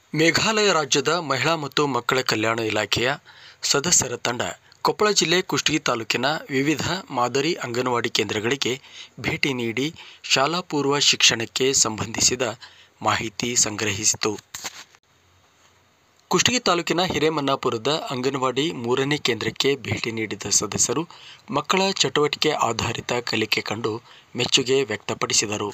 ಮೇಘಾಲಯ ರಾಜ್ಯದ ಮಹಿಳಾ ಮತ್ತು ಮಕ್ಕಳ ಕಲ್ಯಾಣ ಇಲಾಖೆಯ ಸದಸ್ಯರ ತಂಡ ಕೊಪ್ಪಳ ಜಿಲ್ಲೆ ಕುಷ್ಟಗಿ ತಾಲೂಕಿನ ವಿವಿಧ ಮಾದರಿ ಅಂಗನವಾಡಿ ಕೇಂದ್ರಗಳಿಗೆ ಭೇಟಿ ನೀಡಿ ಶಾಲಾ ಪೂರ್ವ ಶಿಕ್ಷಣಕ್ಕೆ ಸಂಬಂಧಿಸಿದ ಮಾಹಿತಿ ಸಂಗ್ರಹಿಸಿತು ಕುಷ್ಟಗಿ ತಾಲೂಕಿನ ಹಿರೇಮನ್ನಾಪುರದ ಅಂಗನವಾಡಿ ಮೂರನೇ ಕೇಂದ್ರಕ್ಕೆ ಭೇಟಿ ನೀಡಿದ ಸದಸ್ಯರು ಮಕ್ಕಳ ಚಟುವಟಿಕೆ ಆಧಾರಿತ ಕಲಿಕೆ ಕಂಡು ಮೆಚ್ಚುಗೆ ವ್ಯಕ್ತಪಡಿಸಿದರು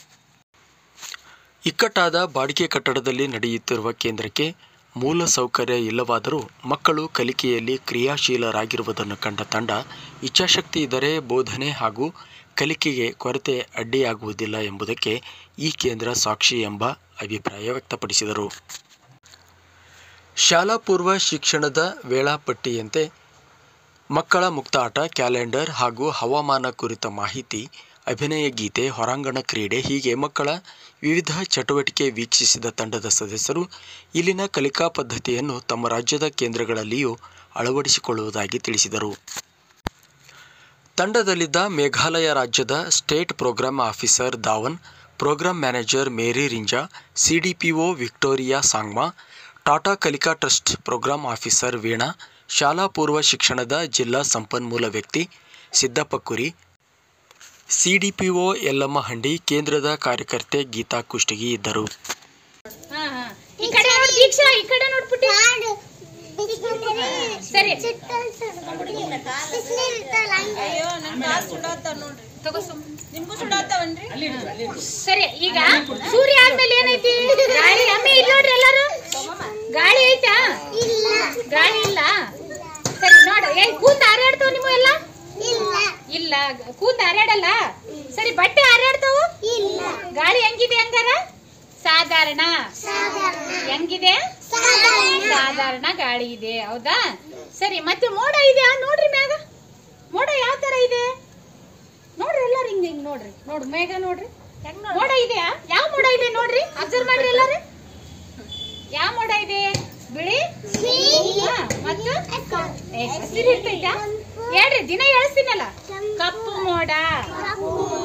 ಇಕ್ಕಟ್ಟಾದ ಬಾಡಿಗೆ ಕಟ್ಟಡದಲ್ಲಿ ನಡೆಯುತ್ತಿರುವ ಕೇಂದ್ರಕ್ಕೆ ಮೂಲ ಸೌಕರ್ಯ ಇಲ್ಲವಾದರೂ ಮಕ್ಕಳು ಕಲಿಕೆಯಲ್ಲಿ ಕ್ರಿಯಾಶೀಲರಾಗಿರುವುದನ್ನು ಕಂಡ ತಂಡ ಇಚ್ಛಾಶಕ್ತಿ ಇದ್ದರೆ ಬೋಧನೆ ಹಾಗೂ ಕಲಿಕೆಗೆ ಕೊರತೆ ಅಡ್ಡಿಯಾಗುವುದಿಲ್ಲ ಎಂಬುದಕ್ಕೆ ಈ ಕೇಂದ್ರ ಸಾಕ್ಷಿ ಎಂಬ ಅಭಿಪ್ರಾಯ ವ್ಯಕ್ತಪಡಿಸಿದರು ಶಾಲಾ ಪೂರ್ವ ಶಿಕ್ಷಣದ ವೇಳಾಪಟ್ಟಿಯಂತೆ ಮಕ್ಕಳ ಮುಕ್ತ ಆಟ ಕ್ಯಾಲೆಂಡರ್ ಹಾಗೂ ಹವಾಮಾನ ಕುರಿತ ಮಾಹಿತಿ ಅಭಿನಯ ಗೀತೆ ಹೊರಾಂಗಣ ಕ್ರೀಡೆ ಹೀಗೆ ಮಕ್ಕಳ ವಿವಿಧ ಚಟುವಟಿಕೆ ವೀಕ್ಷಿಸಿದ ತಂಡದ ಸದಸ್ಯರು ಇಲ್ಲಿನ ಕಲಿಕಾ ಪದ್ಧತಿಯನ್ನು ತಮ್ಮ ರಾಜ್ಯದ ಕೇಂದ್ರಗಳಲ್ಲಿಯೂ ಅಳವಡಿಸಿಕೊಳ್ಳುವುದಾಗಿ ತಿಳಿಸಿದರು ತಂಡದಲ್ಲಿದ್ದ ಮೇಘಾಲಯ ರಾಜ್ಯದ state programme officer Dawan programme manager Mary Rinja CDPO Victoria Sangma Tata Kalika trust program officer Veena ಶಾಲಾ ಪೂರ್ವ ಶಿಕ್ಷಣದ ಜಿಲ್ಲಾ ಸಂಪನ್ಮೂಲ ವ್ಯಕ್ತಿ ಸಿದ್ದಪ್ಪ ಕುರಿ ಸಿಡಿಪಿಒ ಯಲ್ಲಮ್ಮ ಹಂಡಿ ಕೇಂದ್ರದ ಕಾರ್ಯಕರ್ತೆ ಗೀತಾ ಕುಷ್ಟಗಿ ಇದ್ದರು ಹಾ ಹಾ ಈ ಕಡೆ ನೋಡ್ ದೀಕ್ಷಾ ಈ ಕಡೆ ನೋಡ್ಬಿಟ್ಟಿ ಸರಿ ಅಯ್ಯೋ ನನ್ ಕಾಲ್ ಸುಡಾತಾವ್ ನೋಡ್ರಿ ತಗೋ ಸುಮ್. ನಿಮ್ಗೂ ಸುಡಾತಾವನ್ರಿ ಸರಿ ಈಗ ಸೂರ್ಯ ಆದ್ಮೇಲೆ ಏನೈತಿ ಗಾಳಿ ಅಮ್ಮಿ ಇಲ್ಲಿ ನೋಡ್ರಿ ಎಲ್ಲಾರು ಗಾಳಿ ಐತಾ ಗಾಳಿ ಇಲ್ಲ ಸರಿ ನೋಡು ಏ ಕೂತ್ ಹಾರಾಡ್ತಾವ ನಿಮ್ಮ ಎಲ್ಲ ಇಲ್ಲ ಕೂತ್ ಹಾರಾಡಲ್ಲ ಸರಿ ಬಟ್ಟೆ ಹಾರಾಡ್ತಾವ ಗಾಳಿ ಹೆಂಗಿದೆ ಹಂಗಾರ ಸಾಧಾರಣ ಹೆಂಗಿದೆ ಸಾಧಾರಣ ಗಾಳಿ ಇದೆ ಹೌದಾ ಸರಿ ಮತ್ತೆ ಮೋಡ ಇದೆಯಾ ನೋಡ್ರಿ ಮ್ಯಾಗ ಮೋಡ ಯಾವ ತರ ಇದೆ ನೋಡ್ರಿ ಎಲ್ಲಾರು ಹಿಂಗ್ ಹಿಂಗ್ ನೋಡ್ರಿ ನೋಡ್ರಿ ಮೇಘ ನೋಡ್ರಿ ಮೋಡ ಇದೆಯಾ ಯಾವ ಮೋಡ ಇದೆ ನೋಡ್ರಿ ಅಬ್ಸರ್ವ್ ಮಾಡ್ರಿ ಎಲ್ಲಾರು ಯಾವ ಮೋಡ ಇದೆ ಬಿಳಿ ಹಾ, ಮತ್ತು ಏ, ಹಸಿರು ಇರ್ತೈತಾ ಹೇಳ್ರಿ ದಿನ ಹೇಳ್ತೀನಲ್ಲ ಕಪ್ಪು ಮೋಡ